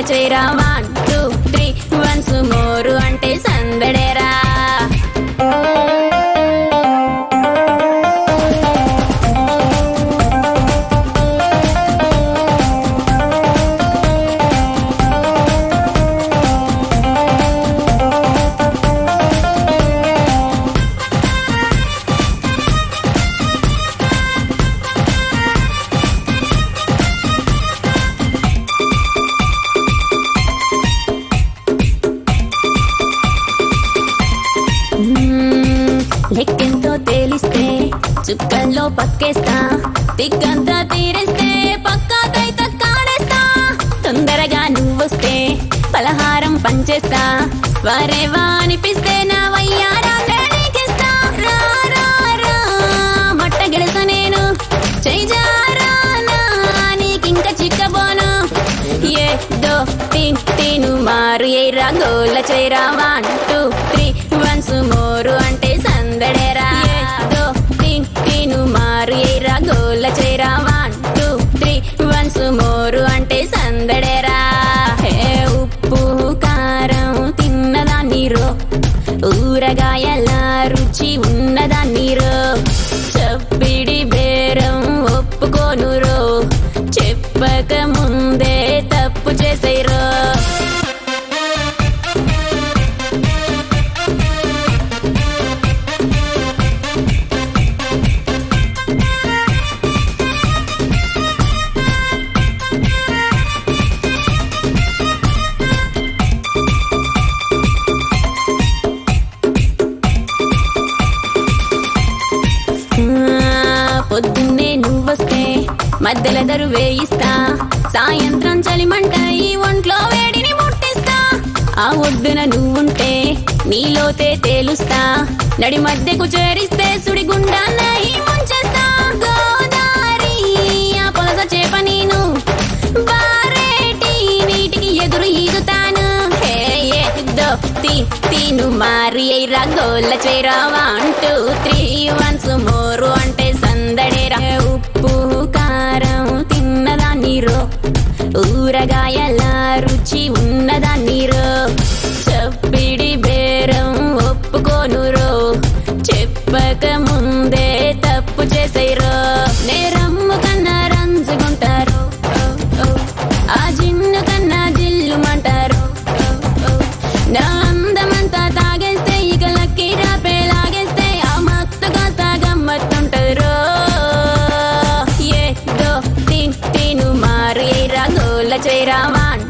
చేరా one two three once more అంటే సందడేరా మ్మ్, లెక్కెంతో తేలిస్తే చుక్కల్లో పక్కేస్తా తిక్కంతా తీరేస్తే పక్కాకైత కాడేస్తా తొందరగా నువ్వొస్తే పలహారం పంచేస్తా వరేవా అనిపిస్తే నా వయ్యారాన్నే నీకిస్తా. రా, రా, రా, మట్ట గెలుస నేను చేజారా నీకింక చిక్కబోను ఏ దో తీన్ తీను మారు ఏ రంగోల చేరా one two three once more అంటే సందడేరా ఏ దో తీన్ తీను మారు ఏ రంగోల చేరా one two three once more అంటే సందడేరా హే ఉప్పు కారం తిన్నదాన్ని రో ఊరగాయల రుచి ఉన్నదాన్ని రో చప్పిడి బేరం ఒప్పుకోను రో చెప్పక ముందే తప్పు చేసేరో ఆ, పొద్దున్నే నువ్వొస్తే మధ్యల దరు వేయిస్తా సాయంత్రం చలిమంట ఈ ఒంట్లో వేడిని ముట్టిస్తా ఆ ఒడ్డున నువ్వుంటే నీలోతే తేలుస్తా నడి మధ్యకు చేరిస్తే సుడి గుండాన్న ఈ ముంచేస్తా గోదారి ఆ పొలస చేప నేను బారేటి నీటికి ఎదురు ఈదుతాను హే ఏ దో తీ తీను మారి ఏ రంగోల చేరా one two three once more అంటే సందడేరా ఉప్పు కారం తిన్నదాన్ని రో ఊరగాయల రుచి ఉన్నదాన్ని రో చప్పిడి బేరం ఒప్పుకోను రో చెప్పక ముందే తప్పు చేసేరో నేరమ్ము కన్నా రంజుకుంటారు ఓ, ఓ. ఆ జిన్ను కన్నా జిల్లుమంటారు ఓ, ఓ. నా అందమంతా తాగేస్తే ఇక లక్కీ రాపే లాగేస్తే ఆ మత్తు కాస్త గమ్మత్తుంటారు ఏ దో తీన్ తీను మారు ఏ రంగోల చేరా వన్